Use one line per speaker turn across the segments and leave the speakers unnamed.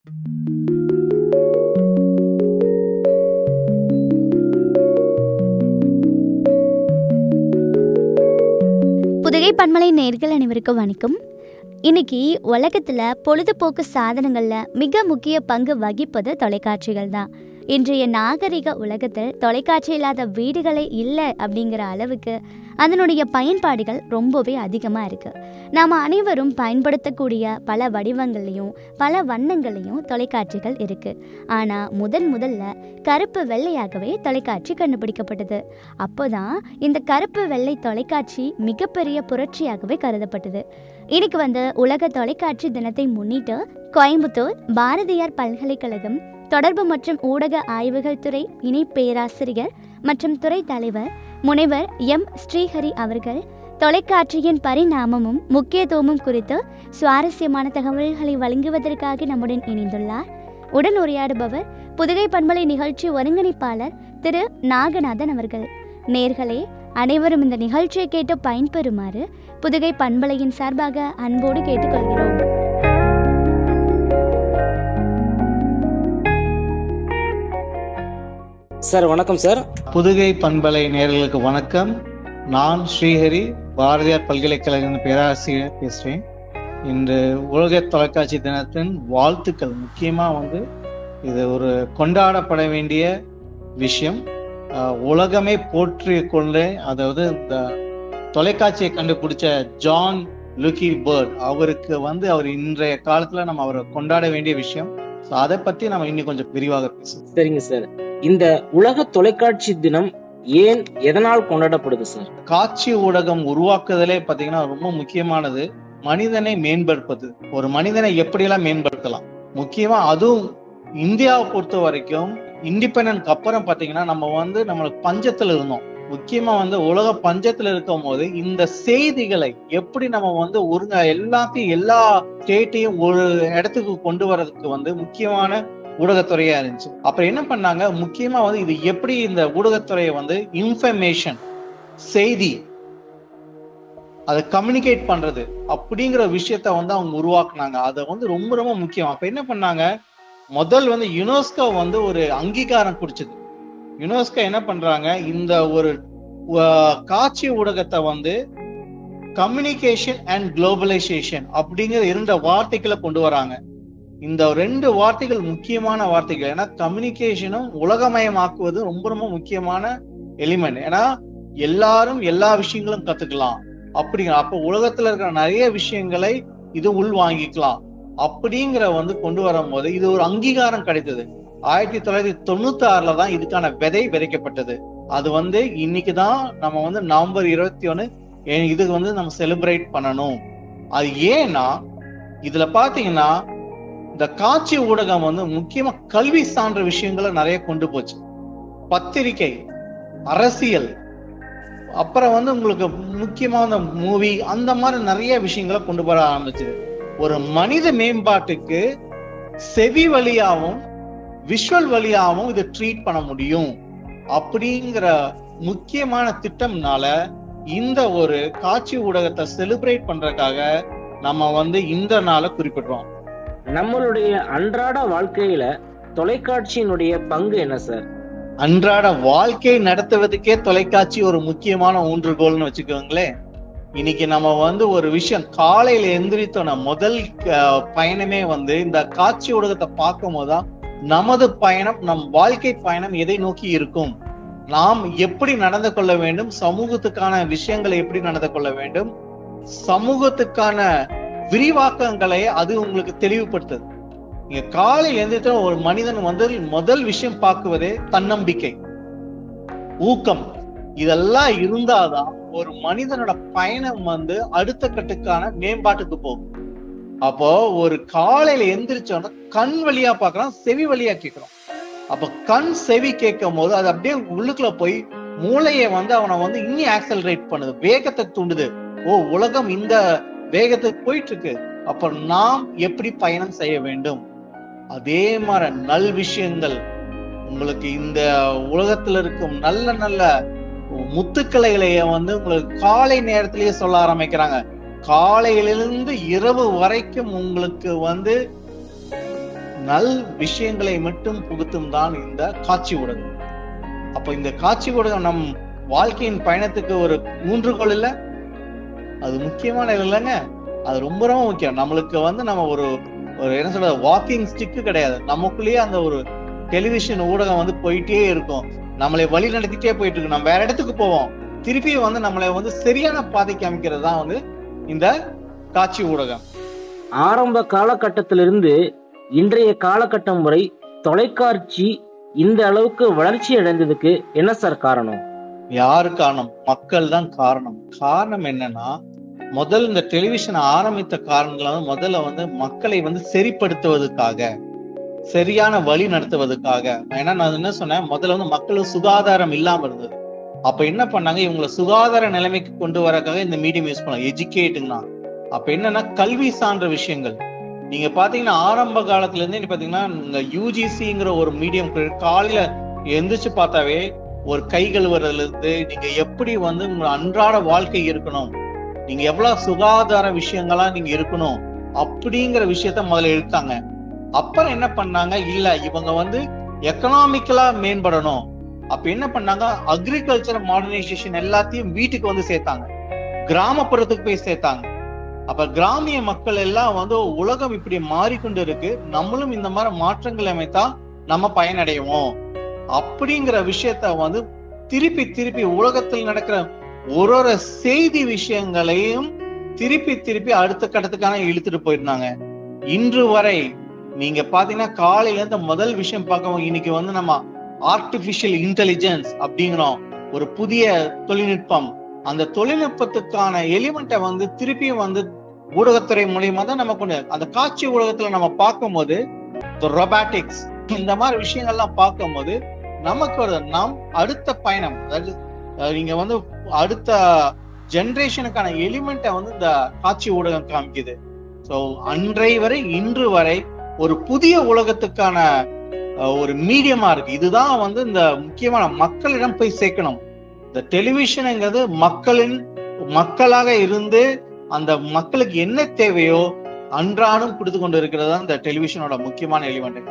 புதுகை பன்மலை நேர்கள் அனைவருக்கும் வணக்கம் இன்னைக்கு உலகத்தில் பொழுதுபோக்கு சாதனங்களில் மிக முக்கிய பங்கு வகிப்பது தொலைக்காட்சிகள் தான் இன்றைய நாகரிக உலகத்தில் தொலைக்காட்சி இல்லாத வீடுகளே இல்லை அப்படிங்கிற அளவுக்கு அதனுடைய பயன்பாடுகள் ரொம்பவே அதிகமாக இருக்குது நாம் அனைவரும் பயன்படுத்தக்கூடிய பல வடிவங்கள்லையும் பல வண்ணங்களையும் தொலைக்காட்சிகள் இருக்குது ஆனால் முதன் முதல்ல கருப்பு வெள்ளையாகவே தொலைக்காட்சி கண்டுபிடிக்கப்பட்டது அப்போதான் இந்த கருப்பு வெள்ளை தொலைக்காட்சி மிகப்பெரிய புரட்சியாகவே கருதப்பட்டது இன்னைக்கு வந்து உலக தொலைக்காட்சி தினத்தை முன்னிட்டு கோயம்புத்தூர் பாரதியார் பல்கலைக்கழகம் தொடர்பு மற்றும் ஊடக ஆய்வுகள் துறை இணை பேராசிரியர் மற்றும் துறை தலைவர் முனைவர் எம் ஸ்ரீஹரி அவர்கள் தொலைக்காட்சியின் பரிணாமமும் முக்கியத்துவமும் குறித்து சுவாரஸ்யமான தகவல்களை வழங்குவதற்காக நம்முடன் இணைந்துள்ளார் உடன் உரையாடுபவர் புதுகை பண்பலை நிகழ்ச்சி ஒருங்கிணைப்பாளர் திரு நாகநாதன் அவர்கள் நேர்களே அனைவரும் இந்த நிகழ்ச்சியை கேட்டு பயன்பெறுமாறு புதுகை பண்பலையின் சார்பாக அன்போடு கேட்டுக்கொள்கிறோம்
சார் வணக்கம் சார்
புதுகை பண்பலை நேயர்களுக்கு வணக்கம் நான் ஸ்ரீஹரி பாரதியார் பல்கலைக்கழக பேராசிரியர் பேசுறேன் இன்று உலக தொலைக்காட்சி தினத்தின் வாழ்த்துக்கள் முக்கியமா வந்து இது ஒரு கொண்டாடப்பட வேண்டிய விஷயம் அஹ், உலகமே போற்றி கொண்டு அதாவது இந்த தொலைக்காட்சியை கண்டுபிடிச்ச ஜான் லுக்கி பேர்ட் அவருக்கு வந்து அவர் இன்றைய காலத்துல நம்ம அவரை கொண்டாட வேண்டிய விஷயம் ஸோ அதை பத்தி நம்ம இன்னும் கொஞ்சம் விரிவாக பேசுவோம்
சரிங்க சார் இந்த உலக தொலைக்காட்சி தினம் ஏன் எதனால் கொண்டாடப்படுது சார்
காட்சி ஊடகம் உருவாக்குதலே பாத்தீங்கன்னா ரொம்ப முக்கியமானது மனிதனை மேம்படுத்துவது ஒரு மனிதனை எப்படியெல்லாம் மேம்படுத்தலாம் முக்கியமா அதுவும் இந்தியாவை பொறுத்த வரைக்கும் இண்டிபெண்டன்ட்க்கு அப்புறம் பாத்தீங்கன்னா நம்ம வந்து நம்மளுக்கு பஞ்சத்துல இருந்தோம் முக்கியமா வந்து உலக பஞ்சத்துல இருக்கும் போது இந்த செய்திகளை எப்படி நம்ம வந்து ஒருங்க எல்லாத்தையும் எல்லா ஸ்டேட்டையும் ஒரு இடத்துக்கு கொண்டு வர்றதுக்கு வந்து முக்கியமான ஊடகத்துறையா இருந்துச்சு அப்புறம் என்ன பண்ணாங்க முக்கியமா வந்து இது எப்படி இந்த ஊடகத்துறையை வந்து இன்ஃபர்மேஷன் செய்தி அதை கம்யூனிகேட் பண்றது அப்படிங்கிற விஷயத்த வந்து அவங்க உருவாக்குனாங்க அதை வந்து ரொம்ப ரொம்ப முக்கியம் அப்ப என்ன பண்ணாங்க முதல் வந்து யுனெஸ்கோ வந்து ஒரு அங்கீகாரம் குடிச்சது யுனெஸ்கோ என்ன பண்றாங்க இந்த ஒரு அஹ், காட்சி ஊடகத்தை வந்து கம்யூனிகேஷன் அண்ட் குளோபலைசேஷன் அப்படிங்கிற இரண்டு வார்த்தைகளை கொண்டு வராங்க இந்த ரெண்டு வார்த்தைகள் முக்கியமான வார்த்தைகள் ஏன்னா கம்யூனிகேஷனும் உலகமயமாக்குவது ரொம்ப ரொம்ப முக்கியமான எலிமெண்ட் ஏன்னா எல்லாரும் எல்லா விஷயங்களும் கத்துக்கலாம் அப்படிங்கிற அப்ப உலகத்துல இருக்கிற நிறைய விஷயங்களை இது உள் வாங்கிக்கலாம் அப்படிங்கிற வந்து கொண்டு வரும்போது இது ஒரு அங்கீகாரம் கிடைத்தது ஆயிரத்தி தொள்ளாயிரத்தி தொண்ணூத்தி ஆறுல தான் இதுக்கான விதை விதைக்கப்பட்டது அது வந்து இன்னைக்கு தான் நம்ம வந்து நவம்பர் இருபத்தி ஒண்ணு இதுக்கு வந்து நம்ம செலிப்ரேட் பண்ணணும் அது ஏன்னா இதுல பாத்தீங்கன்னா இந்த காட்சி ஊடகம் வந்து முக்கியமா கல்வி சான்ற விஷயங்களை நிறைய கொண்டு போச்சு பத்திரிகை அரசியல் அப்புறம் வந்து உங்களுக்கு முக்கியமா இந்த மூவி அந்த மாதிரி நிறைய விஷயங்களை கொண்டு வர ஆரம்பிச்சது ஒரு மனித மேம்பாட்டுக்கு செவி வழியாவும் விஷுவல் வழியாவும் இதை ட்ரீட் பண்ண முடியும் அப்படிங்கிற முக்கியமான திட்டம்னால இந்த ஒரு காட்சி ஊடகத்தை செலிப்ரேட் பண்றதுக்காக நம்ம வந்து இந்த நாளை குறிப்பிடுறோம்
நம்மளுடைய அன்றாட வாழ்க்கையில தொலைக்காட்சியினுடைய பங்கு என்ன சார்
அன்றாட வாழ்க்கை நடத்துவதற்கே தொலைக்காட்சி ஒரு முக்கியமான ஊன்றுகோல்னு வச்சுக்கோங்களேன் இன்னைக்கு நம்ம வந்து ஒரு விஷயம் காலையில எந்திரித்தோன முதல் அஹ், பயணமே வந்து இந்த காட்சி ஊடகத்தை பார்க்கும் போதுதான் நமது பயணம் நம் வாழ்க்கை பயணம் எதை நோக்கி இருக்கும் நாம் எப்படி நடந்து கொள்ள வேண்டும் சமூகத்துக்கான விஷயங்களை எப்படி நடந்து கொள்ள வேண்டும் சமூகத்துக்கான விரிவாக்கங்களை அது உங்களுக்கு தெளிவுபடுத்துது நீங்க காலையில் எந்திரித்த ஒரு மனிதன் வந்து முதல் விஷயம் பார்க்குவதே தன்னம்பிக்கை ஊக்கம் இதெல்லாம் இருந்தாதான் ஒரு மனிதனோட பயணம் வந்து அடுத்த கட்டுக்கான மேம்பாட்டுக்கு போகும் அப்போ ஒரு காலையில எந்திரிச்சோன்னா கண் வழியா பார்க்கறோம் செவி வழியா கேட்கிறோம் அப்ப கண் செவி கேட்கும் போது அது அப்படியே உள்ளுக்குள்ள போய் மூளையை வந்து அவனை வந்து இன்னும் ஆக்சலரேட் பண்ணுது வேகத்தை தூண்டுது ஓ உலகம் இந்த வேகத்துக்கு போயிட்டு இருக்கு அப்ப நாம் எப்படி பயணம் செய்ய வேண்டும் அதே மாதிரி நல் விஷயங்கள் உங்களுக்கு இந்த உலகத்துல இருக்கும் நல்ல நல்ல முத்துக்களைகளைய வந்து உங்களுக்கு காலை நேரத்திலேயே சொல்ல ஆரம்பிக்கிறாங்க காலையிலிருந்து இரவு வரைக்கும் உங்களுக்கு வந்து நல் விஷயங்களை மட்டும் புகுத்தும் தான் இந்த காட்சி ஊடகம் அப்ப இந்த காட்சி ஊடகம் நம் வாழ்க்கையின் பயணத்துக்கு ஒரு ஊன்றுகோல் இல்ல அது முக்கியமான இல்லைங்க அது ரொம்ப ரொம்ப முக்கியம் நம்மளுக்கு வந்து நம்ம ஒரு ஒரு என்ன சொல்றது வாக்கிங் ஸ்டிக்கு கிடையாது நமக்குள்ளேயே அந்த ஒரு டெலிவிஷன் ஊடகம் வந்து போயிட்டே இருக்கும் நம்மளை வழி நடத்திட்டே போயிட்டு இருக்கு நம்ம வேற இடத்துக்கு போவோம் திருப்பி வந்து நம்மளை வந்து சரியான பாதைக்கு அமைக்கிறது தான் வந்து இந்த காட்சி ஊடகம்
ஆரம்ப காலகட்டத்திலிருந்து இன்றைய காலகட்டம் வரை தொலைக்காட்சி இந்த அளவுக்கு வளர்ச்சி அடைந்ததுக்கு என்ன சார் காரணம்
யாரு காரணம் மக்கள் தான் காரணம் காரணம் என்னன்னா முதல் இந்த டெலிவிஷன் ஆரம்பித்த காரணங்கள் வந்து முதல்ல வந்து மக்களை வந்து சரிப்படுத்துவதற்காக சரியான வழி நடத்துவதற்காக ஏன்னா நான் என்ன சொன்னேன் முதல்ல வந்து மக்களுக்கு சுகாதாரம் இல்லாம இருந்தது அப்ப என்ன பண்ணாங்க இவங்களை சுகாதார நிலைமைக்கு கொண்டு வரக்காக இந்த மீடியம் யூஸ் பண்ணாங்க எஜுகேட்டுங்கண்ணா அப்ப என்னன்னா கல்வி சார்ந்த விஷயங்கள் நீங்க பாத்தீங்கன்னா ஆரம்ப காலத்துல இருந்தே நீ பாத்தீங்கன்னா இந்த யூஜிசிங்கிற ஒரு மீடியம் காலையில எந்திரிச்சு பார்த்தாவே ஒரு கை கழுவுறதுல இருந்து நீங்க எப்படி வந்து உங்க அன்றாட வாழ்க்கை இருக்கணும் நீங்க எவ்வளவு சுகாதார விஷயங்களா நீங்க இருக்கணும் அப்படிங்கிற விஷயத்த முதல்ல எடுத்தாங்க அப்புறம் என்ன பண்ணாங்க இல்ல இவங்க வந்து எக்கனாமிக்கலா மேம்படணும் அப்ப என்ன பண்ணாங்க அக்ரிகல்ச்சர் மாடர்னைசேஷன் எல்லாத்தையும் வீட்டுக்கு வந்து சேர்த்தாங்க கிராமப்புறத்துக்கு போய் சேர்த்தாங்க அப்ப கிராமிய மக்கள் எல்லாம் வந்து உலகம் இப்படி மாறிக்கொண்டு இருக்கு நம்மளும் இந்த மாதிரி மாற்றங்கள் அமைத்தா நம்ம பயனடைவோம் அப்படிங்கிற விஷயத்த வந்து திருப்பி திருப்பி உலகத்தில் நடக்கிற ஒரு ஒரு செய்தி விஷயங்களையும் திருப்பி திருப்பி அடுத்த கட்டத்துக்கான இழுத்துட்டு போயிருந்தாங்க இன்று வரை நீங்க பாத்தீங்கன்னா காலையில இருந்து முதல் விஷயம் பார்க்கவும் இன்னைக்கு வந்து நம்ம ஆர்டிபிஷியல் இன்டெலிஜென்ஸ் அப்படிங்கிறோம் ஒரு புதிய தொழில்நுட்பம் அந்த தொழில்நுட்பத்துக்கான எலிமெண்ட்டை வந்து திருப்பியும் வந்து ஊடகத்துறை மூலியமா தான் நம்ம கொண்டு அந்த காட்சி ஊடகத்துல நம்ம பார்க்கும்போது ரொபாட்டிக்ஸ் இந்த மாதிரி விஷயங்கள்லாம் பார்க்கும்போது நமக்கு ஒரு நாம் அடுத்த பயணம் அதாவது அஹ், நீங்க வந்து அடுத்த ஜெனரேஷனுக்கான எலிமெண்ட்டை வந்து இந்த காட்சி ஊடகம் காமிக்குது சோ அன்றை வரை இன்று வரை ஒரு புதிய உலகத்துக்கான அஹ், ஒரு மீடியமா இருக்கு இதுதான் வந்து இந்த முக்கியமான மக்களிடம் போய் சேர்க்கணும் இந்த டெலிவிஷனுங்கிறது மக்களின் மக்களாக இருந்து அந்த மக்களுக்கு என்ன தேவையோ அன்றாடம் கொடுத்து கொண்டு இருக்கிறது தான் இந்த டெலிவிஷனோட முக்கியமான எலிமெண்ட்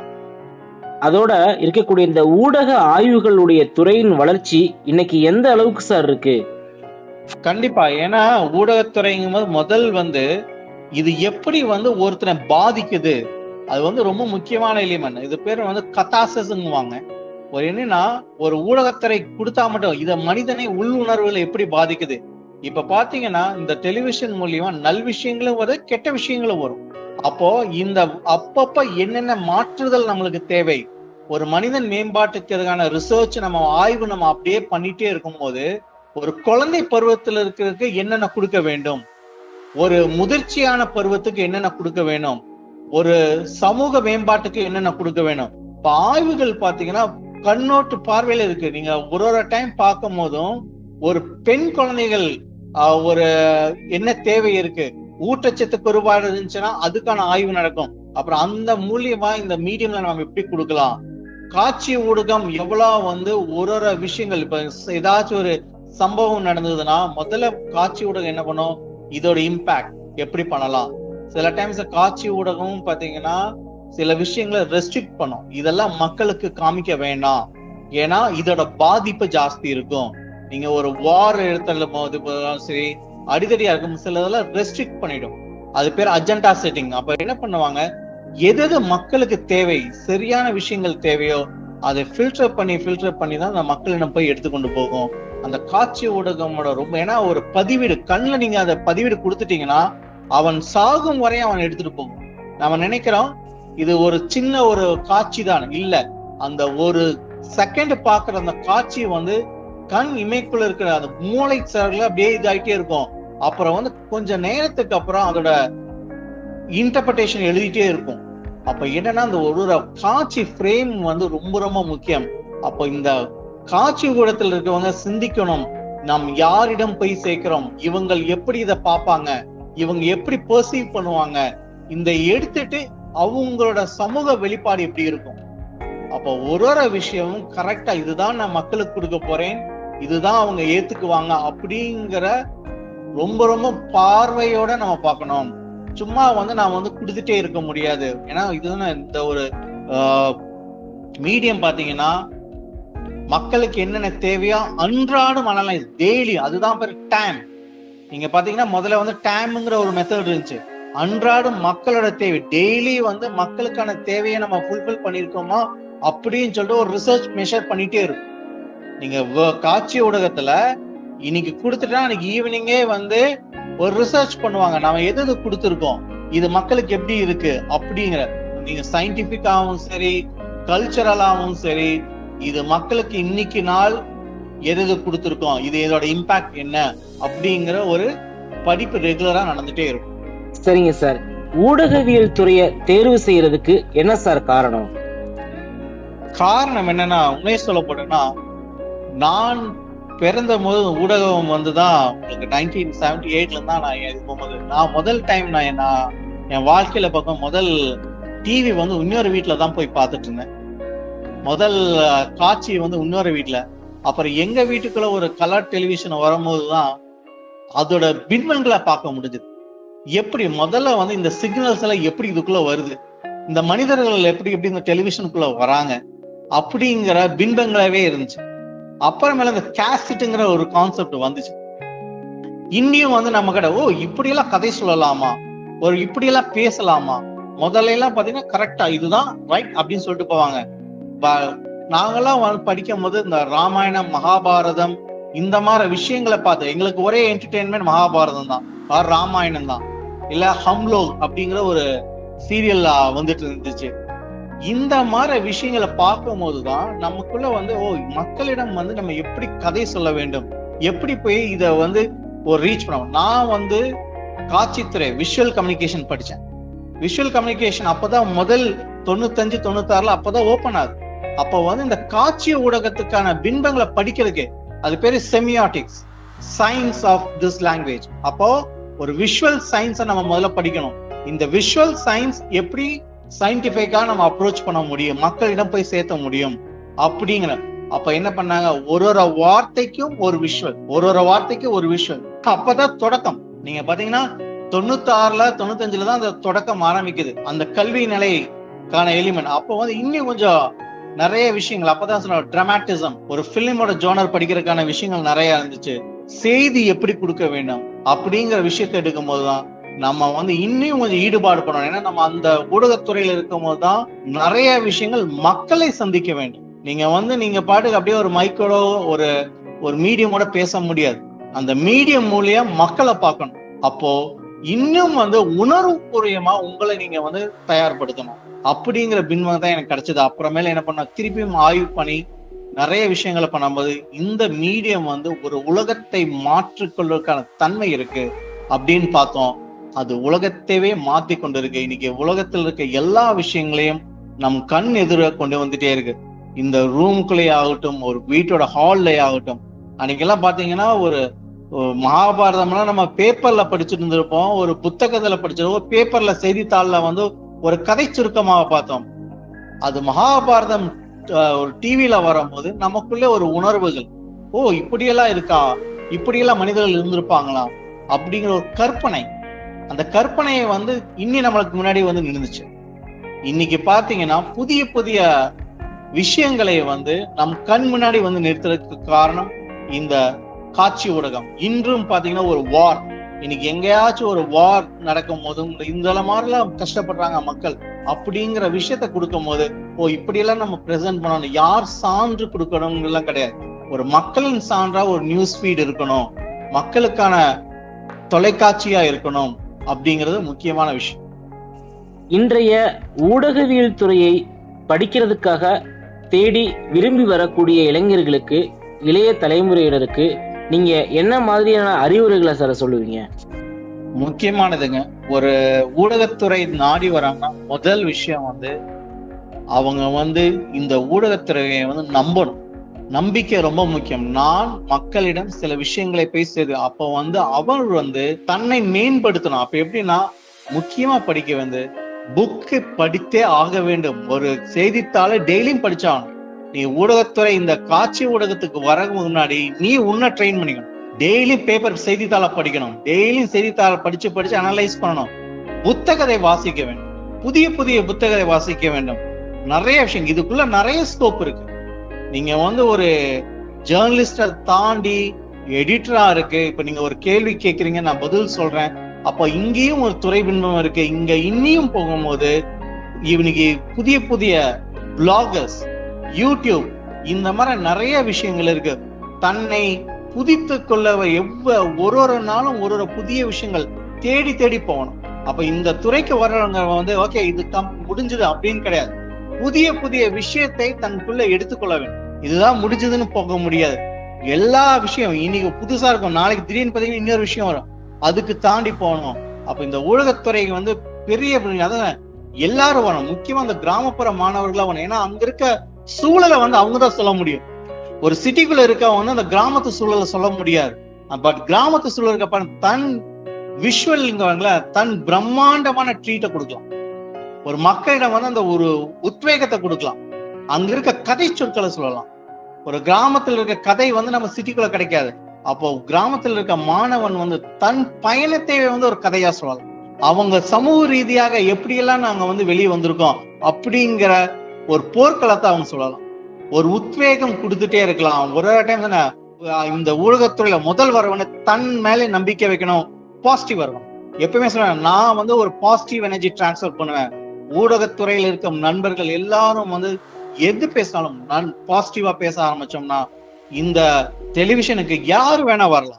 அதோட இருக்கக்கூடிய இந்த ஊடக ஆய்வுகளுடைய துறையின் வளர்ச்சி இன்னைக்கு எந்த அளவுக்கு சார் இருக்கு
கண்டிப்பா ஏன்னா ஊடகத்துறைங்கும் போது முதல் வந்து இது எப்படி வந்து ஒருத்தனை பாதிக்குது அது வந்து ரொம்ப முக்கியமான எலிமெண்ட் இது பேர் வந்து கத்தாசஸ்ங்குவாங்க ஒரு என்னன்னா ஒரு ஊடகத்துறை கொடுத்தா மட்டும் இத மனிதனை உள்ளுணர்வுல எப்படி பாதிக்குது இப்ப பாத்தீங்கன்னா இந்த டெலிவிஷன் மூலியமா நல் விஷயங்களும் வரும் கெட்ட விஷயங்களும் வரும் அப்போ இந்த அப்பப்ப என்னென்ன மாற்றுதல் நம்மளுக்கு தேவை ஒரு மனிதன் மேம்பாட்டுக்கிறதுக்கான ரிசர்ச் நம்ம ஆய்வு நம்ம அப்படியே பண்ணிட்டே இருக்கும்போது ஒரு குழந்தை பருவத்துல இருக்கிறதுக்கு என்னென்ன கொடுக்க வேண்டும் ஒரு முதிர்ச்சியான பருவத்துக்கு என்னென்ன கொடுக்க வேணும் ஒரு சமூக மேம்பாட்டுக்கு என்னென்ன கொடுக்க வேணும் இப்ப ஆய்வுகள் பாத்தீங்கன்னா கண்ணோட்டு பார்வையில இருக்கு நீங்க ஒரு ஒரு டைம் பார்க்கும் போதும் ஒரு பெண் குழந்தைகள் ஆஹ், ஒரு என்ன தேவை இருக்கு ஊட்டச்சத்து குறைபாடு இருந்துச்சுன்னா அதுக்கான ஆய்வு நடக்கும் அப்புறம் அந்த மூலியமா இந்த மீடியம்ல நம்ம எப்படி கொடுக்கலாம் காட்சி ஊடகம் எவ்வளவு வந்து ஒரு ஒரு விஷயங்கள் இப்ப ஏதாச்சும் ஒரு சம்பவம் நடந்ததுன்னா முதல்ல காட்சி ஊடகம் என்ன பண்ணும் இதோட இம்பாக்ட் எப்படி பண்ணலாம் சில டைம்ஸ் காட்சி ஊடகமும் பாத்தீங்கன்னா சில விஷயங்களை ரெஸ்ட்ரிக்ட் பண்ணும் இதெல்லாம் மக்களுக்கு காமிக்க வேண்டாம் ஏன்னா இதோட பாதிப்பு ஜாஸ்தி இருக்கும் நீங்க ஒரு வார் எடுத்துல போது போதாலும் சரி அடிதடியா இருக்கும் சில இதெல்லாம் ரெஸ்ட்ரிக்ட் பண்ணிடும் அது பேர் அஜெண்டா செட்டிங் அப்ப என்ன பண்ணுவாங்க எது எது மக்களுக்கு தேவை சரியான விஷயங்கள் தேவையோ அதை ஃபில்டர் பண்ணி ஃபில்டர் பண்ணி தான் அந்த மக்களிடம் போய் எடுத்துக்கொண்டு போகும் அந்த காட்சி ஊடகமோட ரொம்ப ஏன்னா ஒரு பதிவீடு கண்ணுல நீங்க அதை பதிவீடு கொடுத்துட்டீங்கன்னா அவன் சாகும் வரை அவன் எடுத்துட்டு போகும் நம்ம நினைக்கிறோம் இது ஒரு சின்ன ஒரு காட்சி தான் இல்ல அந்த ஒரு செகண்ட் பாக்குற அந்த காட்சி வந்து கண் இமைக்குள்ள இருக்கிற அந்த மூளை சார்ல அப்படியே இதாயிட்டே இருக்கும் அப்புறம் வந்து கொஞ்ச நேரத்துக்கு அப்புறம் அதோட இன்டர்பிரேஷன் எழுதிட்டே இருக்கும் அப்ப என்னன்னா அந்த ஒரு ஒரு காட்சி ஃப்ரேம் வந்து ரொம்ப ரொம்ப முக்கியம் அப்ப இந்த காட்சி கூடத்தில் இருக்கவங்க சிந்திக்கணும் நாம் யாரிடம் போய் சேர்க்கிறோம் இவங்கள் எப்படி இதை பார்ப்பாங்க இவங்க எப்படி பெர்சீவ் பண்ணுவாங்க இந்த எடுத்துட்டு அவங்களோட சமூக வெளிப்பாடு எப்படி இருக்கும் அப்போ ஒரு ஒரு விஷயமும் கரெக்டா இதுதான் நான் மக்களுக்கு கொடுக்க போறேன் இதுதான் அவங்க ஏத்துக்குவாங்க அப்படிங்கிற ரொம்ப ரொம்ப பார்வையோட நம்ம பார்க்கணும் சும்மா வந்து நான் வந்து கொடுத்துட்டே இருக்க முடியாது ஏன்னா இதுதானே இந்த ஒரு மீடியம் பாத்தீங்கன்னா மக்களுக்கு என்னென்ன தேவையோ அன்றாடம் அனலைஸ் டெய்லி அதுதான் பேர் டைம் நீங்க பாத்தீங்கன்னா முதல்ல வந்து டைம்ங்கிற ஒரு மெத்தட் இருந்துச்சு அன்றாடம் மக்களோட தேவை டெய்லி வந்து மக்களுக்கான தேவையை நம்ம ஃபுல்ஃபில் பண்ணியிருக்கோமா அப்படின்னு சொல்லிட்டு ஒரு ரிசர்ச் மெஷர் பண்ணிட்டே இருக்கும் நீங்க வ- காட்சி ஊடகத்துல இன்னைக்கு கொடுத்துட்டா அன்னைக்கு ஈவினிங்கே வந்து ஒரு ரிசர்ச் பண்ணுவாங்க நாம எது எது கொடுத்துருக்கோம் இது மக்களுக்கு எப்படி இருக்கு அப்படிங்கிற நீங்க சயின்டிபிக்காவும் சரி கல்ச்சரலாவும் சரி இது மக்களுக்கு இன்னைக்கு நாள் எது எது கொடுத்துருக்கோம் இது இதோட இம்பாக்ட் என்ன அப்படிங்கிற ஒரு படிப்பு ரெகுலரா நடந்துட்டே இருக்கும்
சரிங்க சார் ஊடகவியல் துறையை தேர்வு செய்யறதுக்கு என்ன சார் காரணம்
காரணம் என்னன்னா உண்மையை சொல்ல போனேன்னா நான் பிறந்த போது ஊடகம் வந்துதான் உங்களுக்கு நைன்டீன் செவன்டி எயிட்ல தான் நான் இது போகும்போது நான் முதல் டைம் நான் என்ன என் வாழ்க்கையில பார்க்க முதல் டிவி வந்து இன்னொரு வீட்டுல தான் போய் பார்த்துட்டு இருந்தேன் முதல் அஹ், காட்சி வந்து இன்னொரு வீட்டுல அப்புறம் எங்க வீட்டுக்குள்ள ஒரு கலர் டெலிவிஷன் வரும்போது தான் அதோட பின்வன்களை பார்க்க முடிஞ்சது எப்படி முதல்ல வந்து இந்த சிக்னல்ஸ் எல்லாம் எப்படி இதுக்குள்ள வருது இந்த மனிதர்கள் எப்படி எப்படி இந்த டெலிவிஷனுக்குள்ள வராங்க அப்படிங்கிற பின்பங்களாவே இருந்துச்சு அப்புறமேல இந்த கேசட்டுங்கிற ஒரு கான்செப்ட் வந்துச்சு இன்னியும் வந்து நம்ம கிட்ட ஓ இப்படியெல்லாம் கதை சொல்லலாமா ஒரு இப்படியெல்லாம் பேசலாமா முதல்ல எல்லாம் பாத்தீங்கன்னா கரெக்டா இதுதான் ரைட் அப்படின்னு சொல்லிட்டு போவாங்க ப- நாங்கெல்லாம் வந்து படிக்கும் போது இந்த ராமாயணம் மகாபாரதம் இந்த மாதிரி விஷயங்களை பார்த்து எங்களுக்கு ஒரே என்டர்டெயின்மெண்ட் மகாபாரதம் தான் ஆர் ராமாயணம் தான் இல்ல ஹம்லோக் அப்படிங்கிற ஒரு சீரியல் வந்துட்டு இருந்துச்சு இந்த மாதிரி விஷயங்களை பார்க்கும் போதுதான் நமக்குள்ள வந்து ஓ மக்களிடம் வந்து நம்ம எப்படி கதை சொல்ல வேண்டும் எப்படி போய் இத வந்து ஒரு ரீச் பண்ணணும் நான் வந்து காட்சித்துறை விஷுவல் கம்யூனிகேஷன் படிச்சேன் விஷுவல் கம்யூனிகேஷன் அப்பதான் முதல் தொண்ணூத்தஞ்சு தொண்ணூத்தாறுல அப்பதான் ஓபன் ஆகுது அப்போ வந்து இந்த காட்சி ஊடகத்துக்கான பின்பங்களை படிக்கிறதுக்கு அது பேரு semiotics science of this language அப்போ ஒரு விஷுவல் சயின்ஸை நம்ம முதல்ல படிக்கணும் இந்த விஷுவல் சயின்ஸ் எப்படி சயின்டிபிக்கா நம்ம அப்ரோச் பண்ண முடியும் மக்களிடம் போய் சேர்த்த முடியும் அப்படிங்கிற அப்ப என்ன பண்ணாங்க ஒரு ஒரு வார்த்தைக்கும் ஒரு விஷுவல் ஒரு ஒரு வார்த்தைக்கும் ஒரு விஷுவல் அப்பதான் தொடக்கம் நீங்க பாத்தீங்கன்னா தொண்ணூத்தி ஆறுல தொண்ணூத்தஞ்சுல தான் அந்த தொடக்கம் ஆரம்பிக்குது அந்த கல்வி நிலைக்கான எலிமெண்ட் அப்போ வந்து இன்னும் கொஞ்சம் நிறைய விஷயங்கள் அப்பதான் சொன்ன டிராமாட்டிசம் ஒரு பிலிமோட ஜோனர் படிக்கிறதுக்கான விஷயங்கள் நிறைய இருந்துச்சு செய்தி எப்படி கொடுக்க வேண்டும் அப்படிங்கிற விஷயத்தை எடுக்கும் போதுதான் நம்ம வந்து இன்னும் கொஞ்சம் ஈடுபாடு பண்ணணும் ஏன்னா நம்ம அந்த ஊடகத்துறையில இருக்கும் போதுதான் நிறைய விஷயங்கள் மக்களை சந்திக்க வேண்டும் நீங்க வந்து நீங்க பாட்டுக்கு அப்படியே ஒரு மைக்கோட ஒரு ஒரு மீடியமோட பேச முடியாது அந்த மீடியம் மூலியம் மக்களை பார்க்கணும் அப்போ இன்னும் வந்து உணர்வு பூர்வமா உங்களை நீங்க வந்து தயார்படுத்தணும் அப்படிங்கிற பின்வங்க தான் எனக்கு கிடைச்சது அப்புறமேல என்ன பண்ண திருப்பியும் ஆய்வு பண்ணி நிறைய விஷயங்களை பண்ணும்போது இந்த மீடியம் வந்து ஒரு உலகத்தை மாற்றிக்கொள்வதற்கான தன்மை இருக்கு அப்படின்னு பார்த்தோம் அது உலகத்தையே மாத்தி கொண்டு இருக்கு இன்னைக்கு உலகத்தில் இருக்க எல்லா விஷயங்களையும் நம் கண் எதிர கொண்டு வந்துட்டே இருக்கு இந்த ரூம்குள்ளே ஆகட்டும் ஒரு வீட்டோட ஹால்லே ஆகட்டும் அன்னைக்கெல்லாம் பாத்தீங்கன்னா ஒரு ஒரு மகாபாரதம்லாம் நம்ம பேப்பர்ல படிச்சுட்டு இருந்திருப்போம் ஒரு புத்தகத்துல படிச்சிருப்போம் பேப்பர்ல செய்தித்தாள்ல வந்து ஒரு கதை சுருக்கமாக பார்த்தோம் அது மகாபாரதம் அஹ், ஒரு டிவில வரும்போது நமக்குள்ள ஒரு உணர்வுகள் ஓ இப்படியெல்லாம் இருக்கா இப்படியெல்லாம் மனிதர்கள் இருந்திருப்பாங்களா அப்படிங்கிற ஒரு கற்பனை அந்த கற்பனையை வந்து இன்னி நம்மளுக்கு முன்னாடி வந்து நின்றுச்சு இன்னைக்கு பாத்தீங்கன்னா புதிய புதிய விஷயங்களை வந்து நம் கண் முன்னாடி வந்து நிறுத்துறதுக்கு காரணம் இந்த காட்சி ஊடகம் இன்றும் பாத்தீங்கன்னா ஒரு வார் இன்னைக்கு எங்கேயாச்சும் ஒரு வார் நடக்கும் போதும் இந்த மாதிரிலாம் கஷ்டப்படுறாங்க மக்கள் அப்படிங்கிற விஷயத்த கொடுக்கும் போது ஓ இப்படியெல்லாம் நம்ம பிரசன்ட் பண்ணணும் யார் சான்று கொடுக்கணும் எல்லாம் கிடையாது ஒரு மக்களின் சான்றா ஒரு நியூஸ் ஃபீட் இருக்கணும் மக்களுக்கான தொலைக்காட்சியா இருக்கணும் அப்படிங்கிறது முக்கியமான விஷயம்
இன்றைய ஊடகவியல் துறையை படிக்கிறதுக்காக தேடி விரும்பி வரக்கூடிய இளைஞர்களுக்கு இளைய தலைமுறையினருக்கு நீங்க என்ன மாதிரியான அறிவுரைகளை சார் சொல்லுவீங்க
முக்கியமானதுங்க ஒரு ஊடகத்துறை நாடி வராங்கன்னா முதல் விஷயம் வந்து அவங்க வந்து இந்த ஊடகத்துறையை வந்து நம்பணும் நம்பிக்கை ரொம்ப முக்கியம் நான் மக்களிடம் சில விஷயங்களை பேசுறது அப்ப வந்து அவர் வந்து தன்னை மேம்படுத்தணும் அப்ப எப்படின்னா முக்கியமா படிக்க வந்து புக்கு படித்தே ஆக வேண்டும் ஒரு செய்தித்தாளை டெய்லியும் படிச்சாகணும் நீ ஊடகத்துறை இந்த காட்சி ஊடகத்துக்கு வர முன்னாடி நீ உன்னை ட்ரெயின் பண்ணிக்கணும் டெய்லி பேப்பர் செய்தித்தாளை படிக்கணும் டெய்லியும் செய்தித்தாளை படிச்சு படிச்சு அனலைஸ் பண்ணணும் புத்தகத்தை வாசிக்க வேண்டும் புதிய புதிய புத்தகத்தை வாசிக்க வேண்டும் நிறைய விஷயம் இதுக்குள்ள நிறைய ஸ்கோப் இருக்கு நீங்க வந்து ஒரு ஜேர்னலிஸ்ட தாண்டி எடிட்டரா இருக்கு இப்ப நீங்க ஒரு கேள்வி கேக்குறீங்க நான் பதில் சொல்றேன் அப்ப இங்கேயும் ஒரு துறை பின்பம் இருக்கு இங்க இன்னியும் போகும்போது இவனுக்கு புதிய புதிய பிளாகர்ஸ் யூடியூப் இந்த மாதிரி நிறைய விஷயங்கள் இருக்கு தன்னை புதித்து கொள்ள எவ்வ ஒரு ஒரு நாளும் ஒரு ஒரு புதிய விஷயங்கள் தேடி தேடி போகணும் அப்ப இந்த துறைக்கு வர்றவங்க வந்து ஓகே இது கம் முடிஞ்சது அப்படின்னு கிடையாது புதிய புதிய விஷயத்தை தனக்குள்ள எடுத்துக்கொள்ள வேண்டும் இதுதான் முடிஞ்சதுன்னு போக முடியாது எல்லா விஷயம் இன்னைக்கு புதுசா இருக்கும் நாளைக்கு திடீர்னு பாத்தீங்கன்னா இன்னொரு விஷயம் வரும் அதுக்கு தாண்டி போகணும் அப்ப இந்த ஊடகத்துறைக்கு வந்து பெரிய அதான் எல்லாரும் வரணும் முக்கியமா அந்த கிராமப்புற மாணவர்களா வரணும் ஏன்னா அங்க இருக்க சூழலை வந்து அவங்க தான் சொல்ல முடியும் ஒரு சிட்டிக்குள்ள இருக்கவங்க வந்து அந்த கிராமத்து சூழலை சொல்ல முடியாது பட் கிராமத்து சூழல் இருக்க தன் விஷுவல் தன் பிரம்மாண்டமான ட்ரீட்டை கொடுக்கலாம் ஒரு மக்களிடம் வந்து அந்த ஒரு உத்வேகத்தை கொடுக்கலாம் அங்க இருக்க கதை சொற்களை சொல்லலாம் ஒரு கிராமத்துல இருக்க கதை வந்து நம்ம சிட்டிக்குள்ள கிடைக்காது அப்போ கிராமத்துல இருக்க மாணவன் வந்து தன் பயணத்தை வந்து ஒரு கதையா சொல்லலாம் அவங்க சமூக ரீதியாக எப்படியெல்லாம் நாங்க வந்து வெளியே வந்திருக்கோம் அப்படிங்கிற ஒரு போர்க்களத்தை அவங்க சொல்லலாம் ஒரு உத்வேகம் கொடுத்துட்டே இருக்கலாம் ஒரு டைம் தானே இந்த ஊடகத்துறையில முதல் வரவன தன் மேலே நம்பிக்கை வைக்கணும் பாசிட்டிவ் வரணும் எப்பவுமே சொல்லுவேன் நான் வந்து ஒரு பாசிட்டிவ் எனர்ஜி டிரான்ஸ்ஃபர் பண்ணுவேன் ஊடகத்துறையில இருக்க நண்பர்கள் எல்லாரும் வந்து எது பேசினாலும் நான் பாசிட்டிவா பேச ஆரம்பிச்சோம்னா இந்த டெலிவிஷனுக்கு யாரு வேணா வரலாம்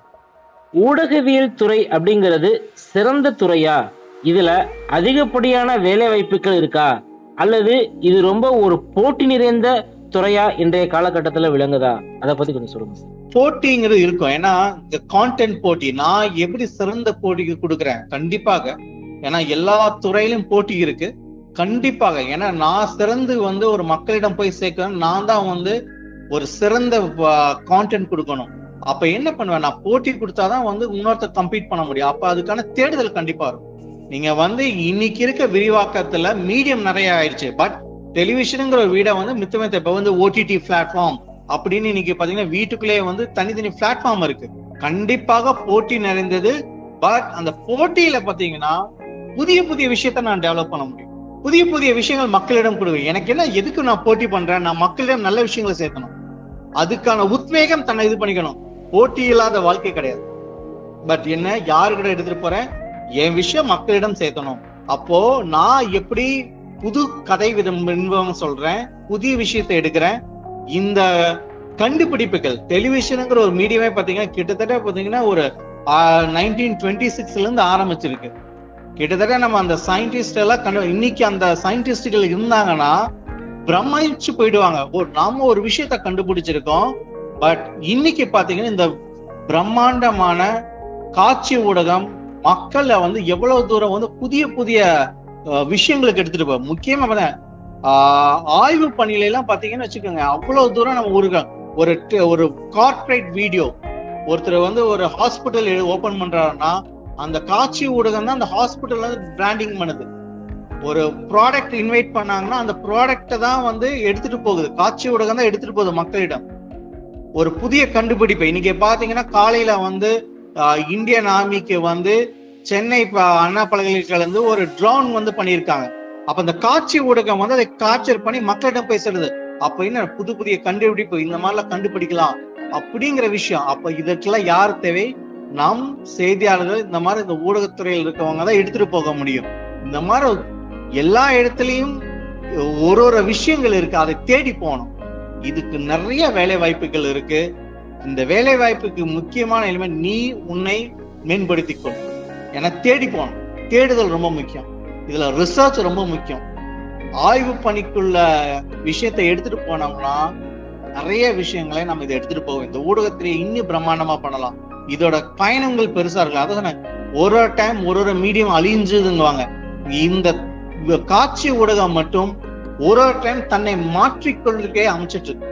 ஊடகவியல் துறை அப்படிங்கிறது சிறந்த துறையா இதுல அதிகப்படியான வேலை வாய்ப்புகள் இருக்கா அல்லது இது ரொம்ப ஒரு போட்டி நிறைந்த துறையா இன்றைய காலகட்டத்துல விளங்குதா அதை பத்தி கொஞ்சம் சொல்லுங்க
போட்டிங்கிறது இருக்கும் ஏன்னா இந்த கான்டென்ட் போட்டி நான் எப்படி சிறந்த போட்டிக்கு கொடுக்குறேன் கண்டிப்பாக ஏன்னா எல்லா துறையிலும் போட்டி இருக்கு கண்டிப்பாக ஏன்னா நான் சிறந்து வந்து ஒரு மக்களிடம் போய் சேர்க்கணும் நான் தான் வந்து ஒரு சிறந்த கான்டென்ட் கொடுக்கணும் அப்ப என்ன பண்ணுவேன் நான் போட்டி கொடுத்தாதான் வந்து இன்னொருத்தர் கம்பீட் பண்ண முடியும் அப்ப அதுக்கான தேடுதல் கண்டிப்பா இருக்கும் நீங்க வந்து இன்னைக்கு இருக்க விரிவாக்கத்துல மீடியம் நிறைய ஆயிடுச்சு பட் டெலிவிஷனுங்கிற ஒரு வீடை வந்து மித்தமித்த இப்ப வந்து ஓடிடி பிளாட்ஃபார்ம் அப்படின்னு இன்னைக்கு பாத்தீங்கன்னா வீட்டுக்குள்ளேயே வந்து தனித்தனி பிளாட்ஃபார்ம் இருக்கு கண்டிப்பாக போட்டி நிறைந்தது பட் அந்த போட்டியில பாத்தீங்கன்னா புதிய புதிய விஷயத்த நான் டெவலப் பண்ண முடியும் புதிய புதிய விஷயங்கள் மக்களிடம் கொடுங்க எனக்கு என்ன எதுக்கு நான் போட்டி பண்றேன் நான் மக்களிடம் நல்ல விஷயங்களை சேர்க்கணும் அதுக்கான உத்வேகம் தன்னை இது பண்ணிக்கணும் போட்டி இல்லாத வாழ்க்கை கிடையாது பட் என்ன யாருக்கிட்ட எடுத்துட்டு போறேன் என் விஷயம் மக்களிடம் சேர்த்தணும் அப்போ நான் எப்படி புது கதை விதம் சொல்றேன் புதிய விஷயத்தை எடுக்கிறேன் இந்த கண்டுபிடிப்புகள் டெலிவிஷனுங்கிற ஒரு மீடியமே பாத்தீங்கன்னா கிட்டத்தட்ட பாத்தீங்கன்னா ஒரு நைன்டீன் டுவெண்ட்டி சிக்ஸ்ல இருந்து ஆரம்பிச்சிருக்கு கிட்டத்தட்ட நம்ம அந்த சயின்டிஸ்ட் எல்லாம் கண்டு இன்னைக்கு அந்த சயின்டிஸ்டுகள் இருந்தாங்கன்னா பிரமிச்சு போயிடுவாங்க ஓ நாம ஒரு விஷயத்த கண்டுபிடிச்சிருக்கோம் பட் இன்னைக்கு பாத்தீங்கன்னா இந்த பிரம்மாண்டமான காட்சி ஊடகம் மக்கள்ல வந்து எவ்வளவு தூரம் வந்து புதிய புதிய விஷயங்களுக்கு எடுத்துட்டு போ முக்கியமா ஆஹ் ஆய்வு பணியில எல்லாம் பாத்தீங்கன்னு வச்சுக்கோங்க அவ்வளவு தூரம் நம்ம ஒரு ஒரு ஒரு கார்பரேட் வீடியோ ஒருத்தர் வந்து ஒரு ஹாஸ்பிட்டல் ஓபன் பண்றாருன்னா அந்த காட்சி ஊடகம் தான் அந்த ஹாஸ்பிட்டல் வந்து பிராண்டிங் பண்ணுது ஒரு ப்ராடக்ட் இன்வைட் பண்ணாங்கன்னா அந்த ப்ராடக்ட தான் வந்து எடுத்துட்டு போகுது காட்சி ஊடகம் தான் எடுத்துட்டு போகுது மக்களிடம் ஒரு புதிய கண்டுபிடிப்பு இன்னைக்கு பாத்தீங்கன்னா காலையில வந்து இந்தியன் ஆர்மிக்கு வந்து சென்னை அண்ணா பல்கலைக்கழகத்துல இருந்து ஒரு ட்ரோன் வந்து பண்ணியிருக்காங்க அப்ப அந்த காட்சி ஊடகம் வந்து அதை காப்சர் பண்ணி மக்களிடம் பேசுறது அப்ப என்ன புது புதிய கண்டுபிடிப்பு இந்த மாதிரிலாம் கண்டுபிடிக்கலாம் அப்படிங்கிற விஷயம் அப்ப இதற்கெல்லாம் யார் தேவை நம் செய்தியாளர்கள் இந்த மாதிரி இந்த ஊடகத்துறையில் இருக்கவங்க தான் எடுத்துட்டு போக முடியும் இந்த மாதிரி எல்லா இடத்துலயும் ஒரு ஒரு விஷயங்கள் இருக்கு அதை தேடி போகணும் இதுக்கு நிறைய வேலை வாய்ப்புகள் இருக்கு இந்த வேலை வாய்ப்புக்கு முக்கியமான எலிமெண்ட் நீ உன்னை மேம்படுத்திக் கொள் என தேடி போகணும் தேடுதல் ரொம்ப முக்கியம் இதுல ரிசர்ச் ரொம்ப முக்கியம் ஆய்வு பணிக்குள்ள விஷயத்தை எடுத்துட்டு போனோம்னா நிறைய விஷயங்களை நம்ம இதை எடுத்துட்டு போவோம் இந்த ஊடகத்திலே இன்னும் பிரம்மாண்டமா பண்ணலாம் இதோட பயணங்கள் பெருசா இருக்கு அதான் ஒரு ஒரு டைம் ஒரு ஒரு மீடியம் அழிஞ்சுதுங்குவாங்க இந்த காட்சி ஊடகம் மட்டும் ஒரு ஒரு டைம் தன்னை மாற்றிக்கொள்ளுக்கே அமைச்சிட்டு இருக்கு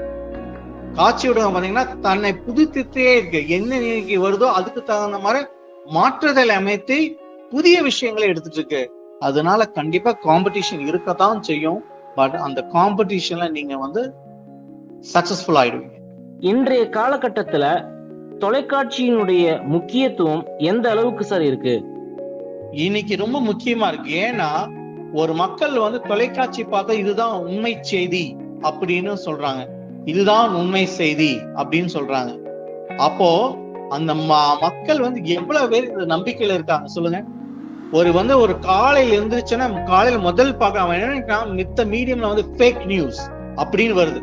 காட்சி ஊடகம் பாத்தீங்கன்னா தன்னை புதுப்பித்தே இருக்கு என்ன இன்னைக்கு வருதோ அதுக்கு தகுந்த மாதிரி மாற்றுதல் அமைத்து புதிய விஷயங்களை எடுத்துட்டு இருக்கு அதனால கண்டிப்பா காம்படிஷன் இருக்கத்தான் செய்யும் பட் அந்த காம்படிஷன்ல நீங்க வந்து சக்சஸ்ஃபுல் ஆயிடுவீங்க
இன்றைய காலகட்டத்துல தொலைக்காட்சியினுடைய முக்கியத்துவம் எந்த அளவுக்கு சார் இருக்கு
இன்னைக்கு ரொம்ப முக்கியமா இருக்கு ஏன்னா ஒரு மக்கள் வந்து தொலைக்காட்சி பார்த்தா இதுதான் உண்மை செய்தி அப்படின்னு சொல்றாங்க இதுதான் உண்மை செய்தி அப்படின்னு சொல்றாங்க அப்போ அந்த ம- மக்கள் வந்து எவ்வளவு பேர் இந்த நம்பிக்கையில இருக்காங்க சொல்லுங்க ஒரு வந்து ஒரு காலையில இருந்துச்சுன்னா காலையில முதல் பார்க்க அவன் என்ன நினைக்கிறான் மித்த மீடியம்ல வந்து ஃபேக் நியூஸ் அப்படின்னு வருது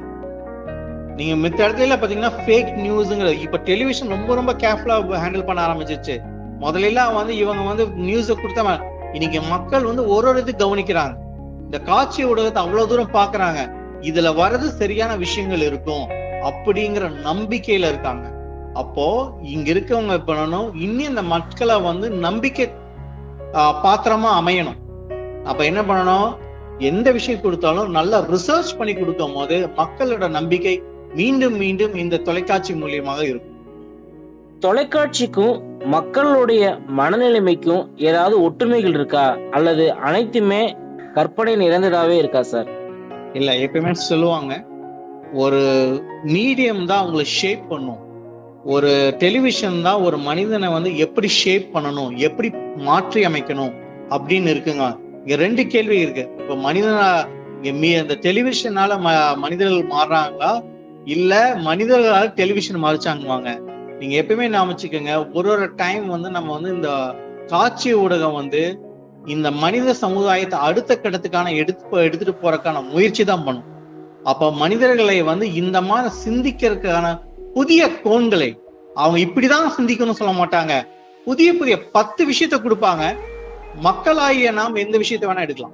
நீங்க மித்த இடத்துல பாத்தீங்கன்னா ஃபேக் நியூஸ்ங்கிற இப்ப டெலிவிஷன் ரொம்ப ரொம்ப கேர்ஃபுல்லா ஹேண்டில் பண்ண ஆரம்பிச்சிருச்சு முதல்ல எல்லாம் வந்து இவங்க வந்து நியூஸ கொடுத்தா இன்னைக்கு மக்கள் வந்து ஒரு ஒரு இது கவனிக்கிறாங்க இந்த காட்சி ஊடகத்தை அவ்வளவு தூரம் பாக்குறாங்க இதுல வர்றது சரியான விஷயங்கள் இருக்கும் அப்படிங்கிற நம்பிக்கையில இருக்காங்க அப்போ இங்க இருக்கவங்க என்ன பண்ணணும் இன்னும் இந்த மக்களை வந்து நம்பிக்கை ஆஹ், பாத்திரமா அமையணும் அப்ப என்ன பண்ணணும் எந்த விஷயம் கொடுத்தாலும் நல்லா ரிசர்ச் பண்ணி கொடுக்கும் போது மக்களோட நம்பிக்கை மீண்டும் மீண்டும் இந்த தொலைக்காட்சி மூலியமாக இருக்கும்
தொலைக்காட்சிக்கும் மக்களுடைய மனநிலைமைக்கும் ஏதாவது ஒற்றுமைகள் இருக்கா அல்லது அனைத்துமே கற்பனை நிறைந்ததாவே இருக்கா சார்
இல்ல எப்பயுமே சொல்லுவாங்க ஒரு மீடியம் தான் உங்களை ஷேப் பண்ணும் ஒரு டெலிவிஷன் தான் ஒரு மனிதனை வந்து எப்படி ஷேப் பண்ணணும் எப்படி மாற்றி அமைக்கணும் அப்படின்னு இருக்குங்க இங்க ரெண்டு கேள்வி இருக்கு இப்ப மனிதனா இங்க மீ அந்த டெலிவிஷனால ம- மனிதர்கள் மாறுறாங்களா இல்ல மனிதர்களால டெலிவிஷன் மாறிச்சாங்குவாங்க நீங்க எப்பயுமே ஞாபகிச்சுக்கோங்க ஒரு ஒரு டைம் வந்து நம்ம வந்து இந்த காட்சி ஊடகம் வந்து இந்த மனித சமுதாயத்தை அடுத்த கட்டத்துக்கான எடுத்து எடுத்துட்டு போறதுக்கான முயற்சி தான் பண்ணும் அப்ப மனிதர்களை வந்து இந்த மாதிரி சிந்திக்கிறதுக்கான புதிய கோண்களை அவங்க இப்படிதான் சிந்திக்கணும்னு சொல்ல மாட்டாங்க புதிய புதிய பத்து விஷயத்த கொடுப்பாங்க மக்களாகிய நாம் எந்த விஷயத்த வேணா எடுக்கலாம்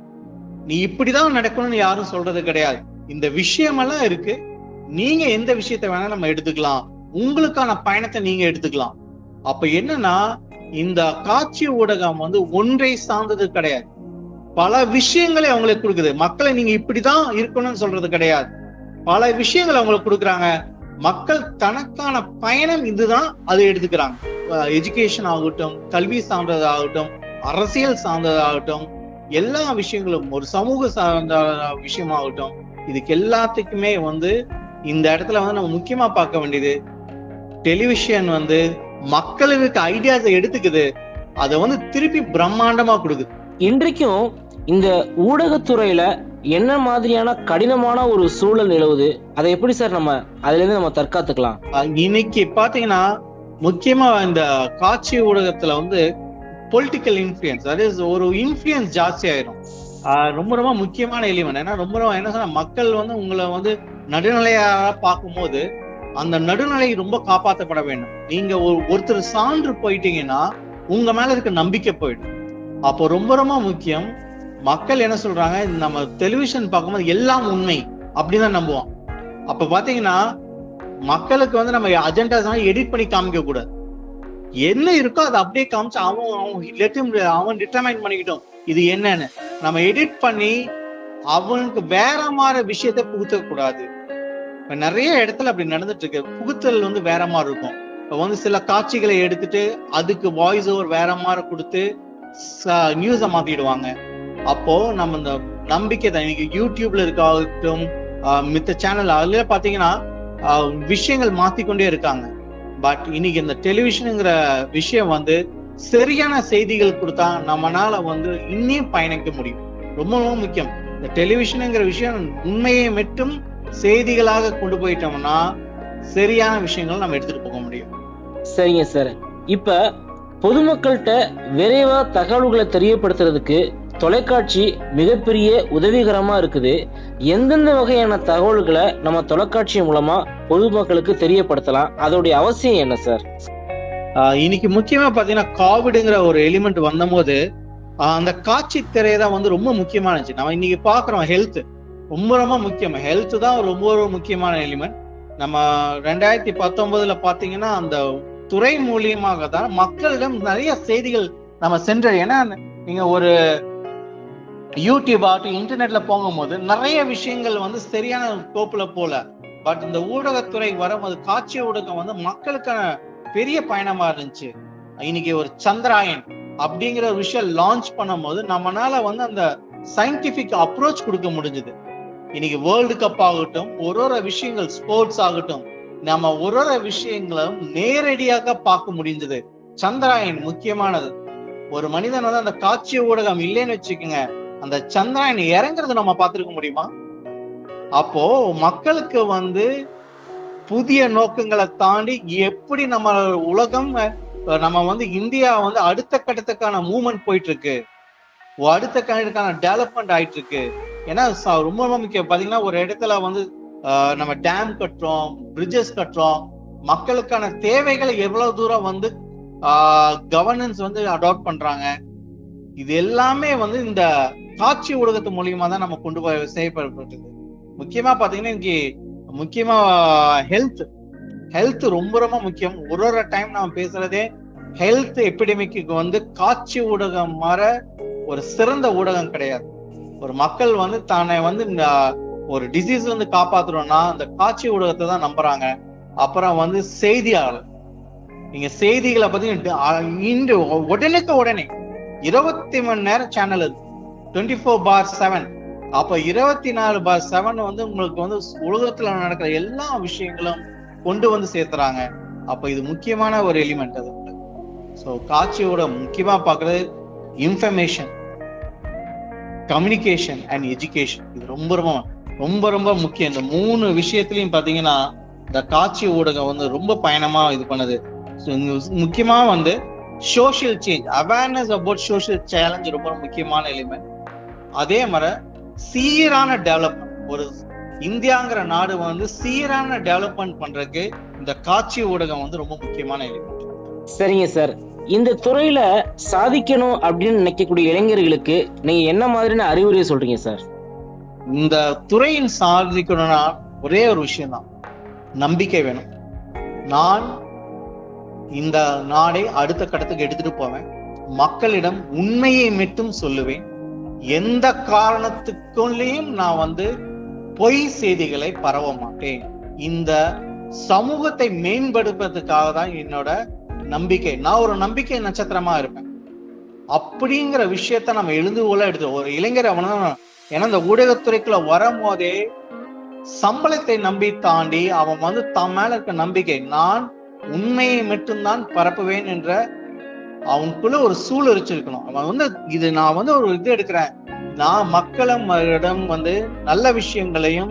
நீ இப்படிதான் நடக்கணும்னு யாரும் சொல்றது கிடையாது இந்த விஷயமெல்லாம் இருக்கு நீங்க எந்த விஷயத்த வேணா நம்ம எடுத்துக்கலாம் உங்களுக்கான பயணத்தை நீங்க எடுத்துக்கலாம் அப்ப என்னன்னா இந்த காட்சி ஊடகம் வந்து ஒன்றை சார்ந்தது கிடையாது பல விஷயங்களை அவங்களுக்கு கொடுக்குது மக்களை நீங்க இப்படிதான் இருக்கணும்னு சொல்றது கிடையாது பல விஷயங்களை அவங்களுக்கு கொடுக்குறாங்க மக்கள் தனக்கான பயணம் இதுதான் அதை எடுத்துக்கிறாங்க எஜுகேஷன் ஆகட்டும் கல்வி சார்ந்ததாகட்டும் அரசியல் சார்ந்ததாகட்டும் எல்லா விஷயங்களும் ஒரு சமூக சார்ந்த விஷயமாகட்டும் இதுக்கு எல்லாத்துக்குமே வந்து இந்த இடத்துல வந்து நம்ம முக்கியமா பார்க்க வேண்டியது டெலிவிஷன் வந்து மக்களுக்கு ஐடியாஸை எடுத்துக்குது அதை வந்து திருப்பி பிரம்மாண்டமா கொடுக்குது
இன்றைக்கும் இந்த ஊடகத்துறையில என்ன மாதிரியான கடினமான ஒரு சூழல் நிலவுது அதை எப்படி சார் நம்ம அதுல இருந்து நம்ம தற்காத்துக்கலாம்
அஹ் இன்னைக்கு பாத்தீங்கன்னா முக்கியமா இந்த காட்சி ஊடகத்துல வந்து பொலிட்டிக்கல் இன்ஃபுளுயன்ஸ் that is ஒரு இன்ஃபுளுயன்ஸ் ஜாஸ்தி ஆயிரும் ஆஹ் ரொம்ப ரொம்ப முக்கியமான எலிமெண்ட் ஏன்னா ரொம்ப ரொம்ப என்ன சொன்னா மக்கள் வந்து உங்களை வந்து நடுநிலையாக பார்க்கும்போது அந்த நடுநிலை ரொம்ப காப்பாற்றப்பட வேண்டும் நீங்க ஒரு ஒருத்தர் சான்று போயிட்டீங்கன்னா உங்க மேல இருக்க நம்பிக்கை போயிடும் அப்போ ரொம்ப ரொம்ப முக்கியம் மக்கள் என்ன சொல்றாங்க நம்ம டெலிவிஷன் பார்க்கும்போது எல்லாம் உண்மை அப்படின்னு தான் நம்புவோம் அப்ப பாத்தீங்கன்னா மக்களுக்கு வந்து நம்ம அஜெண்டாஸ் எடிட் பண்ணி காமிக்க கூடாது என்ன இருக்கோ அதை அப்படியே காமிச்சு அவன் அவன் let him- அவன் டிட்டர்மைன் பண்ணிக்கிட்டோம் இது என்னன்னு நம்ம எடிட் பண்ணி அவனுக்கு வேற மாதிரி விஷயத்த புகுத்த கூடாது இப்ப நிறைய இடத்துல அப்படி நடந்துட்டு இருக்கு புகுத்தல் வந்து வேற மாதிரி இருக்கும் இப்ப வந்து சில காட்சிகளை எடுத்துட்டு அதுக்கு வாய்ஸ் ஓவர் வேற மாதிரி கொடுத்து நியூஸ மாத்திடுவாங்க அப்போ நம்ம இந்த நம்பிக்கை தான் இன்னைக்கு யூடியூப்ல இருக்காகட்டும் ஆஹ் மித்த சேனல் அதுல பாத்தீங்கன்னா ஆஹ் விஷயங்கள் மாத்திக்கொண்டே இருக்காங்க பட் இன்னைக்கு இந்த டெலிவிஷனுங்கிற விஷயம் வந்து சரியான செய்திகள் கொடுத்தா நம்மனால வந்து இன்னும் பயணிக்க முடியும் ரொம்ப ரொம்ப முக்கியம் இந்த டெலிவிஷனுங்கிற விஷயம் உண்மையை மட்டும் செய்திகளாக கொண்டு போயிட்டோம்னா சரியான விஷயங்கள் நம்ம எடுத்துட்டு போக முடியும்
சரிங்க சார் இப்ப பொதுமக்கள்கிட்ட விரைவா தகவல்களை தெரியப்படுத்துறதுக்கு தொலைக்காட்சி மிகப்பெரிய உதவிகரமா இருக்குது எந்தெந்த வகையான தகவல்களை நம்ம தொலைக்காட்சி மூலமா பொதுமக்களுக்கு தெரியப்படுத்தலாம் அதோடைய அவசியம் என்ன சார்
ஆஹ் இன்னைக்கு முக்கியமா பாத்தீங்கன்னா கோவிடுங்கிற ஒரு எலிமெண்ட் வந்தபோது ஆஹ் அந்த காட்சி திரை தான் வந்து ரொம்ப முக்கியமானச்சு நம்ம இன்னைக்கு பாக்குறோம் ஹெல்த் ரொம்ப ரொம்ப முக்கியம் ஹெல்த் தான் ரொம்ப ரொம்ப முக்கியமான எலிமெண்ட் நம்ம ரெண்டாயிரத்தி பத்தொன்பதுல பாத்தீங்கன்னா அந்த துறை மூலியமாக தான் மக்களிடம் நிறைய செய்திகள் நம்ம சென்ற ஏன்னா நீங்க ஒரு யூடியூப் ஆகட்டும் இன்டர்நெட்ல போகும்போது நிறைய விஷயங்கள் வந்து சரியான கோப்புல போல பட் இந்த ஊடகத்துறை வரும்போது காட்சி ஊடகம் வந்து மக்களுக்கான பெரிய பயணமா இருந்துச்சு இன்னைக்கு ஒரு சந்திராயன் அப்படிங்கிற ஒரு விஷயம் லான்ச் பண்ணும்போது நம்மனால வந்து அந்த சயின்டிபிக் அப்ரோச் கொடுக்க முடிஞ்சது இன்னைக்கு வேர்ல்டு கப் ஆகட்டும் ஒரு ஒரு விஷயங்கள் ஸ்போர்ட்ஸ் ஆகட்டும் நம்ம ஒரு ஒரு விஷயங்களும் நேரடியாக பார்க்க முடிஞ்சது சந்திராயன் முக்கியமானது ஒரு மனிதன் வந்து அந்த காட்சி ஊடகம் இல்லைன்னு வச்சுக்கோங்க அந்த சந்திராயன் இறங்குறது நம்ம பார்த்திருக்க முடியுமா அப்போ மக்களுக்கு வந்து புதிய நோக்கங்களை தாண்டி எப்படி நம்ம உலகம் அஹ், நம்ம வந்து இந்தியா வந்து அடுத்த கட்டத்துக்கான மூவ்மெண்ட் போயிட்டு இருக்கு ஓ, அடுத்த கட்டத்துக்கான டெவலப்மெண்ட் ஆயிட்டு இருக்கு ஏன்னா ச- ரொம்ப ரொம்ப முக்கியம் பாத்தீங்கன்னா ஒரு இடத்துல வந்து அஹ், நம்ம டேம் கட்டுறோம் பிரிட்ஜஸ் கட்டுறோம் மக்களுக்கான தேவைகளை எவ்வளவு தூரம் வந்து கவர்னன்ஸ் வந்து அடாப்ட் பண்றாங்க இது எல்லாமே வந்து இந்த காட்சி ஊடகத்து மூலியமா தான் நம்ம கொண்டு போய் செய்யப்பட்டிருக்கு முக்கியமா பாத்தீங்கன்னா இன்னைக்கு முக்கியமா ஹெல்த் ஹெல்த் ரொம்ப ரொம்ப முக்கியம் ஒரு ஒரு டைம் நாம பேசுறதே ஹெல்த் எபிடமிக்கு வந்து காட்சி ஊடகம் மாற ஒரு சிறந்த ஊடகம் கிடையாது ஒரு மக்கள் வந்து தன்னை வந்து இந்த ஒரு டிசீஸ்ல இருந்து காப்பாத்துறோம்னா அந்த காட்சி ஊடகத்தை தான் நம்புறாங்க அப்புறம் வந்து செய்தியாளர் நீங்க செய்திகளை பத்தி இன்று உடனுக்கு உடனே இருபத்தி மணி நேரம் சேனல் இருக்கு டுவெண்ட்டி ஃபோர் பார் செவன் அப்ப இருபத்தி நாலு பார் செவன் வந்து உங்களுக்கு வந்து உலகத்துல நடக்கிற எல்லா விஷயங்களும் கொண்டு வந்து சேர்த்துறாங்க அப்ப இது முக்கியமான ஒரு எலிமெண்ட் அது ஸோ காட்சியோட முக்கியமா பாக்குறது இன்ஃபர்மேஷன் கம்யூனிகேஷன் அண்ட் எஜுகேஷன் இது ரொம்ப ரொம்ப ரொம்ப ரொம்ப முக்கியம் இந்த மூணு விஷயத்திலையும் பாத்தீங்கன்னா இந்த காட்சி ஊடகம் வந்து ரொம்ப பயணமா இது பண்ணுது So, இங்க முக்கியமா வந்து social change awareness about social challenge ரொம்ப முக்கியமான எலிமெண்ட் அதே மாதிரி சீரான டெவலப்மெண்ட் ஒரு இந்தியாங்கிற நாடு வந்து சீரான டெவலப்மெண்ட் பண்றதுக்கு இந்த காட்சி ஊடகம் வந்து ரொம்ப முக்கியமான எலிமெண்ட்
சரிங்க சார் இந்த துறையில சாதிக்கணும் அப்படின்னு நினைக்கக்கூடிய இளைஞர்களுக்கு நீங்க என்ன மாதிரியான அறிவுரை சொல்றீங்க சார்
இந்த துறையின் சாதிக்கணும்னா ஒரே ஒரு விஷயம் தான் நம்பிக்கை வேணும் நான் இந்த நாடை அடுத்த கட்டத்துக்கு எடுத்துட்டு போவேன் மக்களிடம் உண்மையை மட்டும் சொல்லுவேன் எந்த காரணத்துக்குள்ளேயும் நான் வந்து பொய் செய்திகளை பரவ மாட்டேன் இந்த சமூகத்தை மேம்படுத்துறதுக்காக தான் என்னோட நம்பிக்கை நான் ஒரு நம்பிக்கை நட்சத்திரமா இருப்பேன் அப்படிங்கிற விஷயத்த நம்ம எழுதுகோல எடுத்து ஒரு இளைஞர் அவன ஏன்னா இந்த ஊடகத்துறைக்குள்ள வரும்போதே சம்பளத்தை நம்பி தாண்டி அவன் வந்து தன் மேல இருக்க நம்பிக்கை நான் உண்மையை மட்டும்தான் பரப்புவேன் என்ற அவனுக்குள்ள ஒரு சூழல் இருக்கணும் அவன் வந்து இது நான் வந்து ஒரு இது எடுக்கிறேன் நான் மக்களிடம் வந்து நல்ல விஷயங்களையும்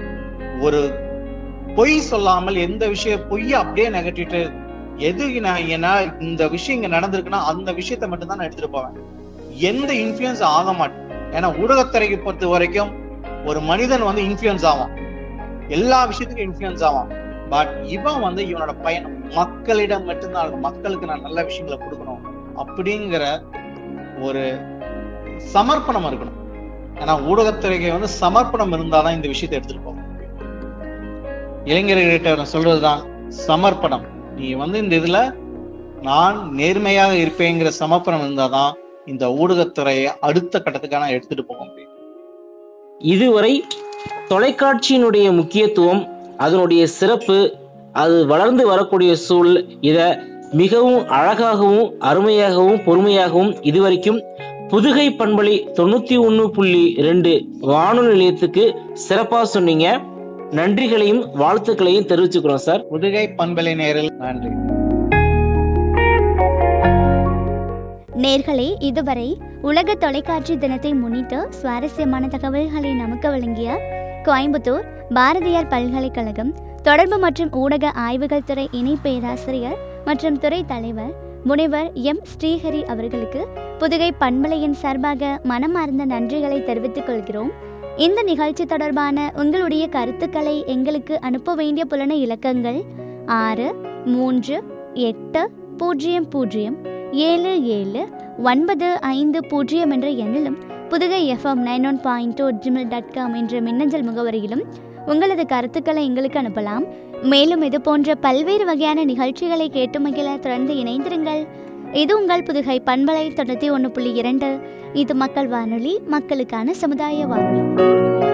ஒரு பொய் சொல்லாமல் எந்த விஷயம் பொய்யை அப்படியே நகட்டிட்டு எது நான் ஏன்னா இந்த விஷயம் இங்க நடந்திருக்குன்னா அந்த விஷயத்த மட்டும் தான் நான் எடுத்துட்டு போவேன் எந்த இன்ஃபுளுன்ஸ் ஆக மாட்டேன் ஏன்னா ஊடகத்துறைக்கு பொறுத்த வரைக்கும் ஒரு மனிதன் வந்து இன்ஃபுளுன்ஸ் ஆவான் எல்லா விஷயத்துக்கும் இன்ஃபுளுன்ஸ் ஆவான் பட் இவன் வந்து இவனோட பயணம் மக்களிடம் மட்டும்தான் இருக்கும் மக்களுக்கு நான் நல்ல விஷயங்களை கொடுக்கணும் அப்படிங்கிற ஒரு சமர்ப்பணம் இருக்கணும் ஏன்னா ஊடகத்துறைக்கு வந்து சமர்ப்பணம் இருந்தாதான் இந்த விஷயத்தை எடுத்துட்டு போக முடியும் இளைஞர்கள்கிட்ட நான் சொல்றதுதான் சமர்ப்பணம் நீ வந்து இந்த இதுல நான் நேர்மையாக இருப்பேங்கிற சமர்ப்பணம் இருந்தாதான் இந்த ஊடகத்துறையை அடுத்த கட்டத்துக்கான எடுத்துட்டு போக முடியும்
இதுவரை தொலைக்காட்சியினுடைய முக்கியத்துவம் அதனுடைய சிறப்பு அது வளர்ந்து வரக்கூடிய சூழல் இத மிகவும் அழகாகவும் அருமையாகவும் பொறுமையாகவும் இதுவரைக்கும் புதுகை பண்பலை தொண்ணூத்தி ஒண்ணு புள்ளி ரெண்டு வானொலி நிலையத்துக்கு சிறப்பா சொன்னீங்க நன்றிகளையும் வாழ்த்துக்களையும் தெரிவிச்சுக்கிறோம் சார்
புதுகை பண்பலை நேரில் நன்றி
நேர்களே இதுவரை உலக தொலைக்காட்சி தினத்தை முன்னிட்டு சுவாரஸ்யமான தகவல்களை நமக்கு வழங்கிய கோயம்புத்தூர் பாரதியார் பல்கலைக்கழகம் தொடர்பு மற்றும் ஊடக ஆய்வுகள் துறை இணை பேராசிரியர் மற்றும் துறை தலைவர் முனைவர் எம் ஸ்ரீஹரி அவர்களுக்கு புதுகை பண்பலையின் சார்பாக மனமார்ந்த நன்றிகளை தெரிவித்துக் கொள்கிறோம் இந்த நிகழ்ச்சி தொடர்பான உங்களுடைய கருத்துக்களை எங்களுக்கு அனுப்ப வேண்டிய புலன இலக்கங்கள் ஆறு மூன்று எட்டு பூஜ்ஜியம் பூஜ்ஜியம் ஏழு ஏழு ஒன்பது ஐந்து பூஜ்ஜியம் என்ற எண்ணிலும் Pudugai FM nine one point two Gmail dot com என்ற மின்னஞ்சல் முகவரியிலும் உங்களது கருத்துக்களை எங்களுக்கு அனுப்பலாம் மேலும் இது போன்ற பல்வேறு வகையான நிகழ்ச்சிகளை கேட்டு மகிழ தொடர்ந்து இணைந்திருங்கள் இது உங்கள் புதுகை பண்பலை தொண்ணூற்றி ஒன்று புள்ளி இரண்டு இது மக்கள் வானொலி மக்களுக்கான சமுதாய வானொலி